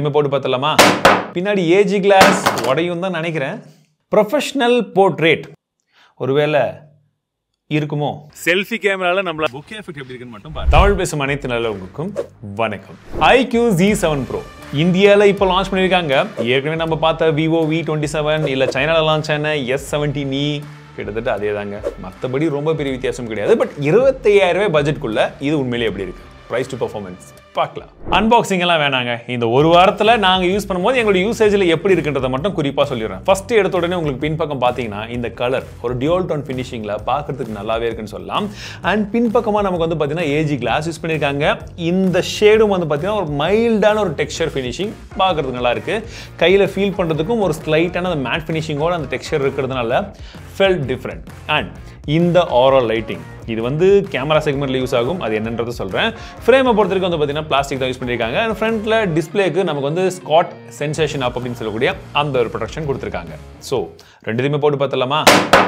இனிமே போட்டு பார்த்தலாமா பின்னாடி ஏஜி கிளாஸ் உடையும் தான் நினைக்கிறேன் ப்ரொஃபஷ்னல் போர்ட்ரேட் ஒருவேளை இருக்குமோ செல்ஃபி கேமரால நம்மள புக் எஃபெக்ட் எப்படி இருக்குன்னு மட்டும் பாருங்க தமிழ் பேசும் அனைத்து நல்லவங்களுக்கும் வணக்கம் ஐக்யூ ஜி செவன் ப்ரோ இந்தியாவில் இப்போ லான்ச் பண்ணியிருக்காங்க ஏற்கனவே நம்ம பார்த்த விவோ வி டுவெண்ட்டி செவன் இல்லை சைனாவில் லான்ச் ஆன எஸ் செவன்டீன் இ கிட்டத்தட்ட அதே தாங்க மற்றபடி ரொம்ப பெரிய வித்தியாசம் கிடையாது பட் இருபத்தையாயிரம் ரூபாய் பட்ஜெட்குள்ள இது உண்மையிலேயே எப்படி இருக்கு ப்ரைஸ் டு பர்ஃபார்மன்ஸ் பார்க்கலாம் அன்பாக்சிங் எல்லாம் வேணாங்க இந்த ஒரு வாரத்தில் நாங்கள் யூஸ் பண்ணும்போது எங்களோட யூசேஜில் எப்படி இருக்குன்றதை மட்டும் குறிப்பாக சொல்லிடுறேன் ஃபர்ஸ்ட் எடுத்த உடனே உங்களுக்கு பின்பக்கம் பார்த்தீங்கன்னா இந்த கலர் ஒரு டியோல் டோன் ஃபினிஷிங்கில் பார்க்கறதுக்கு நல்லாவே இருக்குன்னு சொல்லலாம் அண்ட் பின்பக்கமாக நமக்கு வந்து பார்த்தீங்கன்னா ஏஜி கிளாஸ் யூஸ் பண்ணியிருக்காங்க இந்த ஷேடும் வந்து பார்த்தீங்கன்னா ஒரு மைல்டான ஒரு டெக்ஸ்சர் ஃபினிஷிங் பார்க்கறதுக்கு நல்லா இருக்கு கையில் ஃபீல் பண்ணுறதுக்கும் ஒரு ஸ்லைட்டான அந்த மேட் ஃபினிஷிங்கோட அந்த டெக்ஸ்சர் இருக்கிறதுனால ஃபெல் டிஃப்ரெண்ட் அண்ட் இந்த ஆரல் லைட்டிங் இது வந்து கேமரா செக்மெண்ட்ல யூஸ் ஆகும் அது என்னன்றது சொல்கிறேன் ஃப்ரேமை பொறுத்த வரைக்கும் வந்து பார்த்தீங்கன்னா பிளாஸ்டிக் தான் யூஸ் பண்ணியிருக்காங்க அண்ட் ஃப்ரண்ட்டில் டிஸ்பிளேக்கு நமக்கு வந்து ஸ்காட் சென்சேஷன் அப் அப்படின்னு சொல்லக்கூடிய அந்த ஒரு ப்ரொடக்ஷன் கொடுத்துருக்காங்க ஸோ ரெண்டுத்தையுமே போட்டு பார்த்தலாமா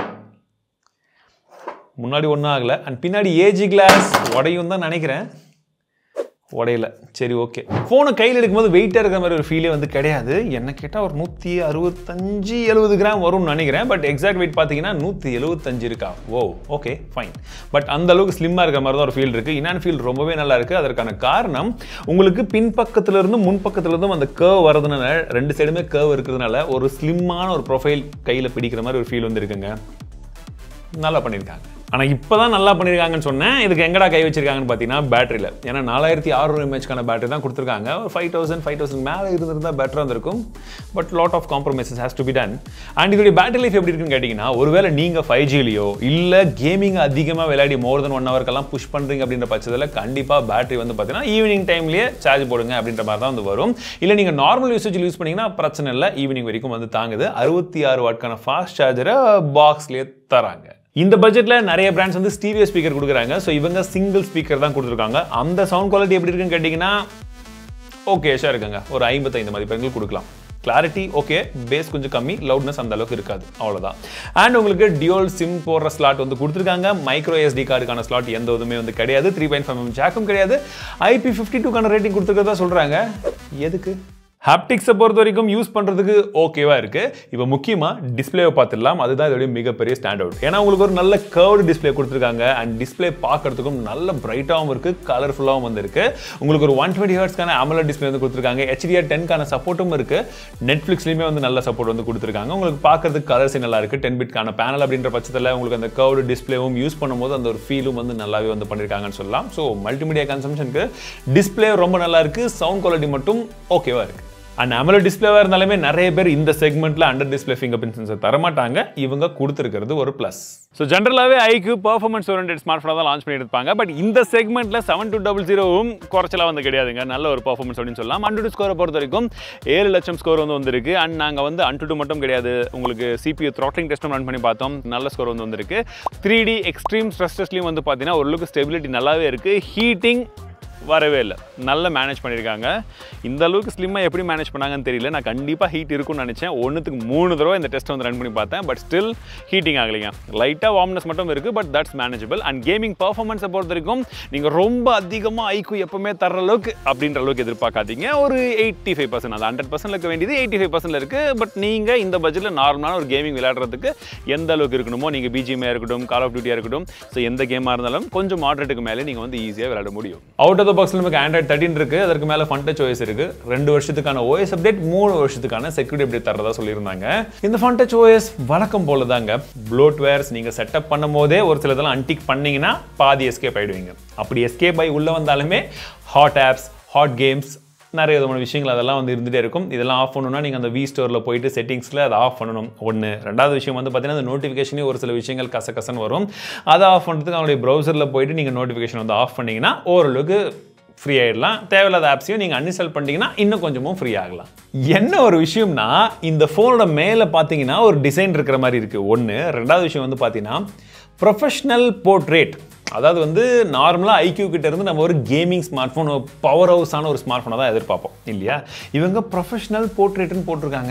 முன்னாடி ஒன்றும் ஆகலை அண்ட் பின்னாடி ஏஜி கிளாஸ் உடையும் தான் நினைக்கிறேன் உடையல சரி ஓகே ஃபோனை கையில் எடுக்கும்போது வெயிட்டாக இருக்கிற மாதிரி ஒரு ஃபீலே வந்து கிடையாது என்ன கேட்டால் ஒரு நூற்றி அறுபத்தஞ்சு எழுபது கிராம் வரும்னு நினைக்கிறேன் பட் எக்ஸாக்ட் வெயிட் பார்த்தீங்கன்னா நூற்றி எழுபத்தஞ்சு இருக்கா ஓ ஓகே ஃபைன் பட் அந்த அளவுக்கு ஸ்லிம்மாக இருக்கிற மாதிரி தான் ஒரு ஃபீல் இருக்குது இன்னான் ஃபீல் ரொம்பவே நல்லா இருக்குது அதற்கான காரணம் உங்களுக்கு பின்பக்கத்துலேருந்து முன்பக்கத்துலேருந்தும் அந்த கேர்வ் வரதுனால ரெண்டு சைடுமே கேர்வ் இருக்கிறதுனால ஒரு ஸ்லிம்மான ஒரு ப்ரொஃபைல் கையில் பிடிக்கிற மாதிரி ஒரு ஃபீல் வந்து இருக்குங்க நல்லா பண்ணியிருக்காங்க ஆனால் இப்போ தான் நல்லா பண்ணியிருக்காங்கன்னு சொன்னேன் இதுக்கு எங்கடா கை வச்சிருக்காங்கன்னு பார்த்தீங்கன்னா பேட்டரியில் ஏன்னா நாலாயிரத்தி ஆறுநூறு எம்ஹெச்க்கான பேட்டரி தான் கொடுத்துருக்காங்க ஒரு ஃபைவ் தௌசண்ட் ஃபைவ் தௌசண்ட் மேலே இருந்திருந்தா பெட்டராக இருந்திருக்கும் but lot of compromises has to be done and இதோடைய பேட்டரி லைஃப் எப்படி இருக்குன்னு கேட்டிங்கன்னா ஒருவேளை நீங்கள் ஃபைவ் ஜிலையோ இல்லை கேமிங் அதிகமாக விளையாடி மோர் தென் ஒன் ஹவர்க்கெல்லாம் புஷ் பண்ணுறீங்க அப்படின்ற பட்சத்தில் கண்டிப்பாக பேட்டரி வந்து பார்த்தீங்கன்னா ஈவினிங் டைம்லேயே சார்ஜ் போடுங்க அப்படின்ற மாதிரி தான் வந்து வரும் இல்லை நீங்கள் நார்மல் யூசேஜில் யூஸ் பண்ணிங்கன்னா பிரச்சனை இல்லை ஈவினிங் வரைக்கும் வந்து தாங்குது அறுபத்தி ஆறு வாட்க்கான ஃபாஸ்ட் சார்ஜரை பாக்ஸ்லேயே தராங்க இந்த பட்ஜெட்டில் நிறைய பிராண்ட்ஸ் வந்து ஸ்டீரியோ ஸ்பீக்கர் கொடுக்குறாங்க ஸோ இவங்க சிங்கிள் ஸ்பீக்கர் தான் கொடுத்துருக்காங்க அந்த சவுண்ட் குவாலிட்டி எப்படி இருக்குன்னு கேட்டிங்கன்னா ஓகே ஷா இருக்குங்க ஒரு ஐம்பத்தைந்து மதிப்பெண்கள் கொடுக்கலாம் கிளாரிட்டி ஓகே பேஸ் கொஞ்சம் கம்மி லவுட்னஸ் அந்த அளவுக்கு இருக்காது அவ்வளோதான் அண்ட் உங்களுக்கு டியோல் சிம் போடுற ஸ்லாட் வந்து கொடுத்துருக்காங்க மைக்ரோ எஸ்டி கார்டுக்கான ஸ்லாட் எந்த இதுவுமே வந்து கிடையாது த்ரீ பாயிண்ட் ஃபைவ் ஜாக்கும் கிடையாது ஐபி ஃபிஃப்டி டூக்கான ரேட்டிங் கொடுத்துருக்கதா சொல்கிறாங்க எதுக்கு ஹாப்டிக்ஸை பொறுத்த வரைக்கும் யூஸ் பண்ணுறதுக்கு ஓகேவா இருக்கு இப்போ முக்கியமாக டிஸ்பிளேவை பார்த்துடலாம் அதுதான் இதோடைய மிகப்பெரிய ஸ்டாண்ட் அவுட் ஏன்னா உங்களுக்கு ஒரு நல்ல கர்வ்டு டிஸ்பிளே கொடுத்துருக்காங்க அண்ட் டிஸ்பிளே பார்க்கறதுக்கும் நல்ல பிரைட்டாகவும் இருக்கு கலர்ஃபுல்லாகவும் வந்திருக்கு உங்களுக்கு ஒரு ஒன் டுவெண்ட்டி ஹர்ட்ஸ்க்கான அமல டிஸ்பிளே வந்து கொடுத்துருக்காங்க ஹெச்டிஆர் டென்க்கான சப்போர்ட்டும் இருக்கு நெட்ஃப்ளிக்ஸ்லையுமே வந்து நல்ல சப்போர்ட் வந்து கொடுத்துருக்காங்க உங்களுக்கு பார்க்கறதுக்கு கலர்ஸ் நல்லா இருக்கு டென் பிட்கான பேனல் அப்படின்ற பட்சத்தில் உங்களுக்கு அந்த கர்வ்டு டிஸ்பிளேவும் யூஸ் பண்ணும்போது அந்த ஒரு ஃபீலும் வந்து நல்லாவே வந்து பண்ணியிருக்காங்கன்னு சொல்லலாம் ஸோ மல்டிமீடியா கன்சம்ஷனுக்கு டிஸ்பிளே ரொம்ப நல்லா இருக்கு சவுண்ட் குவாலிட்டி மட்டும் ஓகேவா இருக்கு அண்ட் அமலோ டிஸ்பிளேவாக இருந்தாலுமே நிறைய பேர் இந்த செக்மெண்ட்டில் under display fingerprint sensor தரமாட்டாங்க இவங்க கொடுத்துருக்கிறது ஒரு ப்ளஸ் ஸோ ஜென்ரலாகவே iQOO performance oriented smartphone தான் லான்ச் பண்ணியிருப்பாங்க பட் இந்த செக்மெண்ட்டில் செவன் டூ டபுள் ஜீரோவும் குறைச்சலாம் வந்து கிடையாதுங்க நல்ல ஒரு பர்ஃபார்மன்ஸ் அப்படின்னு சொல்லலாம் அன்டு ஸ்கோரை பொறுத்த வரைக்கும் ஏழு லட்சம் ஸ்கோர் வந்து வந்திருக்கு அண்ட் நாங்கள் வந்து அன்டு டூ மட்டும் கிடையாது உங்களுக்கு சிபியூ த்ராட்லிங் டெஸ்ட்டும் ரன் பண்ணி பார்த்தோம் நல்ல ஸ்கோர் வந்து வந்திருக்கு த்ரீ டி எக்ஸ்ட்ரீம் ஸ்ட்ரெஸ் டெஸ்ட்லையும் வந்து பார்த்தீங்கன்னா ஓரளவுக்கு ஸ்டெபிலிட்டி நல்லாவே இருக்குது ஹீட்டிங் வரவே இல்லை நல்ல மேனேஜ் பண்ணியிருக்காங்க இந்த அளவுக்கு ஸ்லிம்மாக எப்படி மேனேஜ் பண்ணாங்கன்னு தெரியல நான் கண்டிப்பாக ஹீட் இருக்கும்னு நினச்சேன் ஒன்றுத்துக்கு மூணு தடவை இந்த டெஸ்ட் வந்து ரன் பண்ணி பார்த்தேன் பட் ஸ்டில் ஹீட்டிங் ஆகலைங்க லைட்டாக வார்ம்னஸ் மட்டும் இருக்குது but that's manageable and gaming பர்ஃபார்மன்ஸை பொறுத்த வரைக்கும் நீங்கள் ரொம்ப அதிகமாக ஐக்கு எப்பவுமே தர அளவுக்கு அப்படின்ற அளவுக்கு எதிர்பார்க்காதீங்க ஒரு எயிட்டி ஃபைவ் பர்சன்ட் அது ஹண்ட்ரட் பர்சன்ட் இருக்க வேண்டியது எயிட்டி ஃபைவ் பர்சன்ட் இருக்குது பட் நீங்கள் இந்த பட்ஜெட்டில் நார்மலான ஒரு கேமிங் விளையாடுறதுக்கு எந்த அளவுக்கு இருக்கணுமோ நீங்கள் பிஜிஎம்ஐ இருக்கட்டும் கால் ஆஃப் டியூட்டியாக இருக்கட்டும் ஸோ எந்த கேமாக இருந்தாலும் கொஞ்சம் மாடரேட்டுக்கு மேலே நீங்கள் வந்து ஈஸியாக விளையாட முடியும் அவுட் ஆஃப் த பாக்ஸில் நமக்கு ஆண்ட்ராய்ட் தேர்ட்டின் இருக்கு அதற்கு மேலே ஃபன் டச் ஓஎஸ் இருக்கு ரெண்டு வருஷத்துக்கான ஓஎஸ் அப்டேட் மூணு வருஷத்துக்கான செக்யூரிட்டி அப்டேட் தரதா சொல்லியிருந்தாங்க இந்த ஃபன் டச் ஓஎஸ் வழக்கம் போல தாங்க ப்ளோட்வேர்ஸ் நீங்க செட்டப் பண்ணும் போதே ஒரு சில இதெல்லாம் அன்டிக் பண்ணீங்கன்னா பாதி எஸ்கேப் ஆயிடுவீங்க அப்படி எஸ்கேப் ஆகி உள்ள வந்தாலுமே ஹாட் ஆப்ஸ் ஹாட் கேம்ஸ் நிறைய விதமான விஷயங்கள் அதெல்லாம் வந்து இருந்துகிட்டே இருக்கும் இதெல்லாம் ஆஃப் பண்ணணும்னா நீங்கள் அந்த வி ஸ்டோரில் போயிட்டு செட்டிங்ஸில் அதை ஆஃப் பண்ணணும் ஒன்று ரெண்டாவது விஷயம் வந்து பார்த்தீங்கன்னா அந்த நோட்டிஃபிகேஷனே ஒரு சில விஷயங்கள் கச கசன்னு வரும் அதை ஆஃப் பண்ணுறதுக்கு அவங்களுடைய ப்ரௌசரில் போயிட்டு நீங்கள் நோட்டிஃபிகேஷன் வந்து ஆஃப் பண்ணிங்கன்னா ஓரளவுக்கு ஃப்ரீ ஆகிடலாம் தேவையில்லாத ஆப்ஸையும் நீங்கள் அன்இன்ஸ்டால் பண்ணிட்டீங்கன்னா இன்னும் கொஞ்சமும் ஃப்ரீ ஆகலாம் என்ன ஒரு விஷயம்னா இந்த ஃபோனோட மேலே பார்த்தீங்கன்னா ஒரு டிசைன் இருக்கிற மாதிரி இருக்குது ஒன்று ரெண்டாவது விஷயம் வந்து பார்த்தீங்கன்னா ப்ரொஃபஷ்னல் போர்ட்ரேட் அதாவது வந்து நார்மலாக ஐக்யூ கிட்ட இருந்து நம்ம ஒரு கேமிங் ஸ்மார்ட் ஃபோன் பவர் ஹவுஸான ஒரு ஸ்மார்ட் ஃபோனை தான் எதிர்பார்ப்போம் இல்லையா இவங்க ப்ரொஃபஷ்னல் போர்ட்ரேட்னு போட்டிருக்காங்க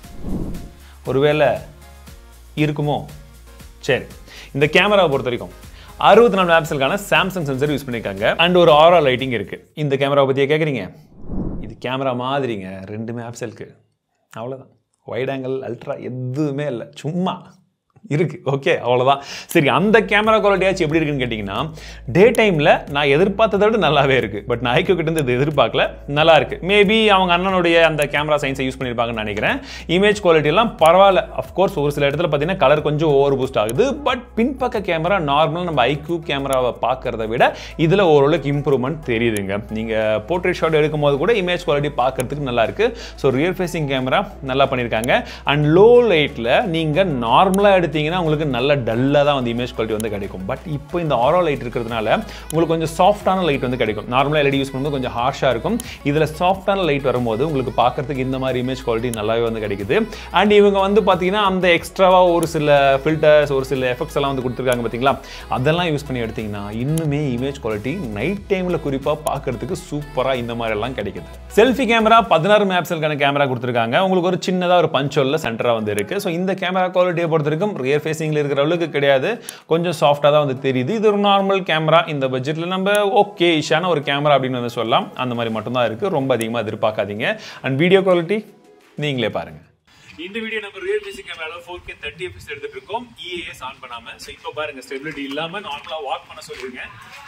ஒருவேளை இருக்குமோ சரி இந்த கேமராவை பொறுத்த வரைக்கும் அறுபத்தி நாலு ஆப்ஸலுக்கான சாம்சங் சென்சர் யூஸ் பண்ணியிருக்காங்க அண்ட் ஒரு ஆரா லைட்டிங் இருக்கு இந்த கேமராவை பற்றியே கேட்குறீங்க இது கேமரா மாதிரிங்க ரெண்டுமே ஆப்செல்க்கு அவ்வளோதான் வைட் ஆங்கிள் அல்ட்ரா எதுவுமே இல்லை சும்மா இருக்கு ஓகே அவ்வளோதான் சரி அந்த கேமரா குவாலிட்டியாச்சும் எப்படி இருக்குன்னு கேட்டிங்கன்னா டே டைமில் நான் எதிர்பார்த்ததை விட நல்லாவே இருக்கு பட் நான் ஐக்கோ கிட்ட இருந்து இது எதிர்பார்க்கல நல்லா இருக்கு மேபி அவங்க அண்ணனுடைய அந்த கேமரா சயின்ஸை யூஸ் பண்ணியிருப்பாங்கன்னு நினைக்கிறேன் இமேஜ் குவாலிட்டி எல்லாம் பரவாயில்ல அஃப்கோர்ஸ் ஒரு சில இடத்துல பார்த்தீங்கன்னா கலர் கொஞ்சம் ஓவர் பூஸ்ட் ஆகுது பட் பின்பக்க கேமரா நார்மலாக நம்ம ஐக்யூ கேமராவை பார்க்கறத விட இதில் ஓரளவுக்கு இம்ப்ரூவ்மெண்ட் தெரியுதுங்க நீங்கள் போர்ட்ரேட் ஷாட் எடுக்கும் போது கூட இமேஜ் குவாலிட்டி பார்க்கறதுக்கு நல்லா இருக்கு ஸோ ரியர் ஃபேசிங் கேமரா நல்லா பண்ணியிருக்காங்க அண்ட் லோ லைட்டில் நீங்கள் நார்மலாக எடுத்தீங்கன்னா உங்களுக்கு நல்ல டல்லாக தான் வந்து இமேஜ் குவாலிட்டி வந்து கிடைக்கும் பட் இப்போ இந்த ஆரோ லைட் இருக்கிறதுனால உங்களுக்கு கொஞ்சம் சாஃப்டான லைட் வந்து கிடைக்கும் நார்மலாக எல்இடி யூஸ் பண்ணும்போது கொஞ்சம் ஹார்ஷாக இருக்கும் இதில் சாஃப்டான லைட் வரும்போது உங்களுக்கு பார்க்கறதுக்கு இந்த மாதிரி இமேஜ் குவாலிட்டி நல்லாவே வந்து கிடைக்குது அண்ட் இவங்க வந்து பார்த்தீங்கன்னா அந்த எக்ஸ்ட்ராவாக ஒரு சில ஃபில்டர்ஸ் ஒரு சில எஃபெக்ட்ஸ் எல்லாம் வந்து கொடுத்துருக்காங்க பார்த்தீங்களா அதெல்லாம் யூஸ் பண்ணி எடுத்தீங்கன்னா இன்னுமே இமேஜ் குவாலிட்டி நைட் டைமில் குறிப்பாக பார்க்கறதுக்கு சூப்பராக இந்த மாதிரி எல்லாம் கிடைக்குது செல்ஃபி கேமரா பதினாறு மேப்சலுக்கான கேமரா கொடுத்துருக்காங்க உங்களுக்கு ஒரு சின்னதாக ஒரு பஞ்சோலில் சென்டராக வந்து இருக்குது ஸோ இந்த கேமரா குவாலிட்டியை பொறுத்த வரைக்கும் ரியர் ஃபேஸிங்கில் இருக்கிற அளவுக்கு கிடையாது கொஞ்சம் சாஃப்டாக தான் வந்து தெரியுது இது ஒரு நார்மல் கேமரா இந்த பட்ஜெட்டில் நம்ம ஓகே இஷான ஒரு கேமரா அப்படின்னு வந்து சொல்லலாம் அந்த மாதிரி மட்டும்தான் இருக்குது ரொம்ப அதிகமாக எதிர்பார்க்காதீங்க அண்ட் வீடியோ குவாலிட்டி நீங்களே பாருங்கள் இந்த வீடியோ நம்ம ரியல் மியூசிக் கேமரால ஃபோர் கே தேர்ட்டி எஃபிஸ் எடுத்துட்டு இருக்கோம் இஏஎஸ் ஆன் பண்ணாம ஸோ இப்போ பாருங்க ஸ்டெபிலிட்டி இல்லாம நார்மலா வாக் பண்ண சொல்லுங்க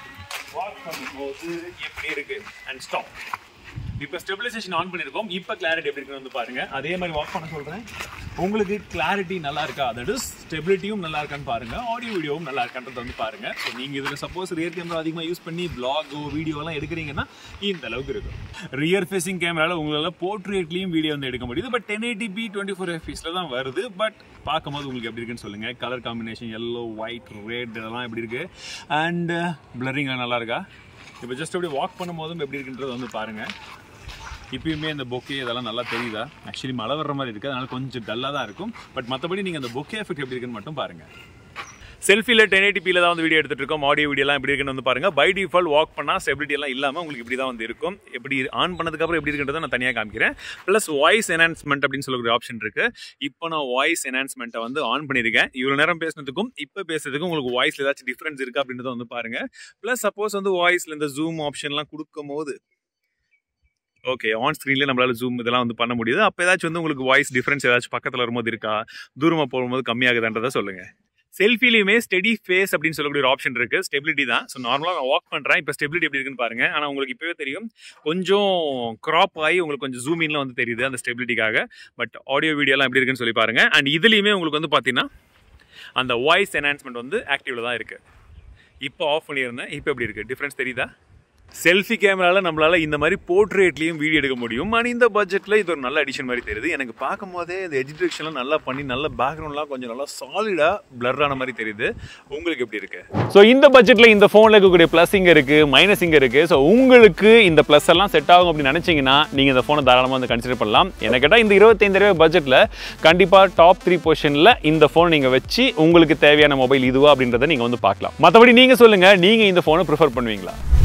வாக் பண்ணும்போது எப்படி இருக்கு அண்ட் ஸ்டாப் இப்போ ஸ்டெபிலைசேஷன் ஆன் பண்ணிருக்கோம் இப்போ கிளாரிட்டி எப்படி இருக்குன்னு வந்து பாருங்க அதே மாதிரி வாக் பண்ண சொல்றேன் உங்களுக்கு கிளாரிட்டி நல்லா இருக்கா தட் இஸ் ஸ்டெபிலிட்டியும் நல்லா இருக்கான்னு பாருங்க ஆடியோ வீடியோவும் நல்லா இருக்கான்றத வந்து பாருங்க ஸோ நீங்க இதுல சப்போஸ் ரியர் கேமரா அதிகமாக யூஸ் பண்ணி பிளாகோ வீடியோ எல்லாம் எடுக்கிறீங்கன்னா இந்த அளவுக்கு இருக்கும் ரியர் ஃபேசிங் கேமரால உங்களால போர்ட்ரேட்லயும் வீடியோ வந்து எடுக்க முடியுது but ten eighty P twenty four எஃபிஸ்ல தான் வருது பட் பார்க்கும்போது உங்களுக்கு எப்படி இருக்குன்னு சொல்லுங்க colour combination yellow white red இதெல்லாம் எப்படி இருக்கு அண்ட் பிளரிங் நல்லா இருக்கா இப்போ ஜஸ்ட் அப்படி வாக் பண்ணும்போதும் எப்படி இருக்குன்றது வந்து பாருங்க இப்பயுமே இந்த பொக்கே இதெல்லாம் நல்லா தெரியுதா ஆக்சுவலி மழை வர்ற மாதிரி இருக்குது அதனால கொஞ்சம் டல்லாக தான் இருக்கும் பட் மற்றபடி நீங்கள் அந்த பொக்கே எஃபெக்ட் எப்படி இருக்குன்னு மட்டும் பாருங்க செல்ஃபியில் டென் எயிட்டிபியில் தான் வந்து வீடியோ எடுத்துட்டு இருக்கோம் ஆடியோ வீடியோலாம் எப்படி இருக்குன்னு வந்து பாருங்க பை டிஃபால்ட் வாக் பண்ணால் ஸ்டெபிலிட்டி எல்லாம் இல்லாமல் உங்களுக்கு இப்படி தான் வந்து இருக்கும் எப்படி ஆன் பண்ணதுக்கப்புறம் எப்படி இருக்குன்றதை நான் தனியாக காமிக்கிறேன் ப்ளஸ் வாய்ஸ் என்ஹான்ஸ்மெண்ட் அப்படின்னு சொல்லக்கூடிய ஆப்ஷன் இருக்கு இப்போ நான் வாய்ஸ் என்ஹான்ஸ்மெண்ட்டை வந்து ஆன் பண்ணியிருக்கேன் இவ்வளோ நேரம் பேசினதுக்கும் இப்போ பேசுறதுக்கும் உங்களுக்கு வாய்ஸில் ஏதாச்சும் டிஃப்ரென்ஸ் இருக்கா அப்படின்றத வந்து பாருங்க ப்ளஸ் சப்போஸ் வந்து வாய்ஸில் இந்த ஜூம் ஆப்ஷன்லாம் கொடுக்கும் போது ஓகே ஆன் ஸ்க்ரீன்லேயே நம்மளால ஜூம் இதெல்லாம் வந்து பண்ண முடியுது அப்போ ஏதாச்சும் வந்து உங்களுக்கு வாய்ஸ் டிஃப்ரென்ஸ் ஏதாச்சும் பக்கத்தில் வரும்போது இருக்கா தூரமாக போகும்போது கம்மியாகுதுன்றதை சொல்லுங்க செல்ஃபிலையுமே ஸ்டெடி ஃபேஸ் அப்படின்னு சொல்லக்கூடிய ஒரு ஆப்ஷன் இருக்கு ஸ்டெபிலிட்டி தான் ஸோ நார்மலாக நான் வாக் பண்ணுறேன் இப்போ ஸ்டெபிலிட்டி எப்படி இருக்குன்னு பாருங்க ஆனால் உங்களுக்கு இப்போவே தெரியும் கொஞ்சம் க்ராப் ஆகி உங்களுக்கு கொஞ்சம் ஜூம் இன்ல வந்து தெரியுது அந்த ஸ்டெபிலிட்டிக்காக பட் ஆடியோ வீடியோலாம் எப்படி இருக்குன்னு சொல்லி பாருங்க அண்ட் இதுலேயுமே உங்களுக்கு வந்து பார்த்தீங்கன்னா அந்த வாய்ஸ் என்ஹான்ஸ்மெண்ட் வந்து ஆக்டிவில் தான் இருக்கு இப்போ ஆஃப் பண்ணியிருந்தேன் இப்போ எப்படி இருக்கு டிஃப்ரென்ஸ் தெரியுதா செல்ஃபி கேமரால நம்மளால இந்த மாதிரி போர்ட்ரேட்லயும் வீடியோ எடுக்க முடியும் ஆனால் இந்த பட்ஜெட்ல இது ஒரு நல்ல அடிஷன் மாதிரி தெரியுது எனக்கு பார்க்கும் போதே இந்த எஜிடேஷன்லாம் நல்லா பண்ணி நல்ல பேக்ரவுண்ட்லாம் கொஞ்சம் நல்லா சாலிடா பிளர் ஆன மாதிரி தெரியுது உங்களுக்கு எப்படி இருக்கு ஸோ இந்த பட்ஜெட்ல இந்த ஃபோனில் இருக்கக்கூடிய ப்ளஸ் இங்கே இருக்கு மைனஸ் இங்கே இருக்கு ஸோ உங்களுக்கு இந்த ப்ளஸ் எல்லாம் செட் ஆகும் அப்படின்னு நினைச்சீங்கன்னா நீங்க இந்த ஃபோனை தாராளமாக வந்து கன்சிடர் பண்ணலாம் எனக்கு கேட்டால் இந்த இருபத்தைந்து ரூபாய் பட்ஜெட்ல கண்டிப்பா டாப் த்ரீ பொசிஷன்ல இந்த ஃபோன் நீங்க வச்சு உங்களுக்கு தேவையான மொபைல் இதுவா அப்படின்றத நீங்க வந்து பார்க்கலாம் மற்றபடி நீங்க சொல்லுங்க நீங்க இந்த ஃபோனை ப்ரிஃபர் பண்ணுவீங்களா